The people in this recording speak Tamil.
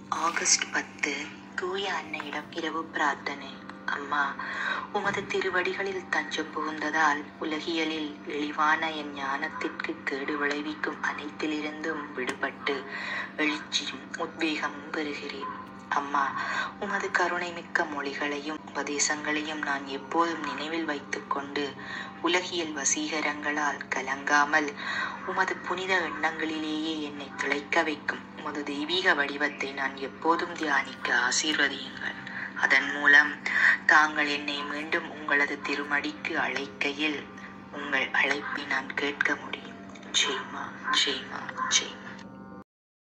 ஆகஸ்ட் பத்து தூய அன்னையிடம் இரவு பிரார்த்தனை அம்மா உமது திருவடிகளில் தஞ்சம் புகுந்ததால் உலகியலில் இழிவான என் ஞானத்திற்கு கேடு விளைவிக்கும் அனைத்திலிருந்தும் விடுபட்டு எழுச்சியும் உத்வேகமும் பெறுகிறேன் அம்மா உமது கருணை மிக்க மொழிகளையும் உபதேசங்களையும் நான் எப்போதும் நினைவில் வைத்துக்கொண்டு உலகியல் வசீகரங்களால் கலங்காமல் உமது புனித எண்ணங்களிலேயே என்னை திளைக்க வைக்கும் உமது தெய்வீக வடிவத்தை நான் எப்போதும் தியானிக்க ஆசீர்வதியுங்கள் அதன் மூலம் தாங்கள் என்னை மீண்டும் உங்களது திருமடிக்கு அழைக்கையில் உங்கள் அழைப்பை நான் கேட்க முடியும் ஜெய்மா ஜெய்மா ஜெய்மா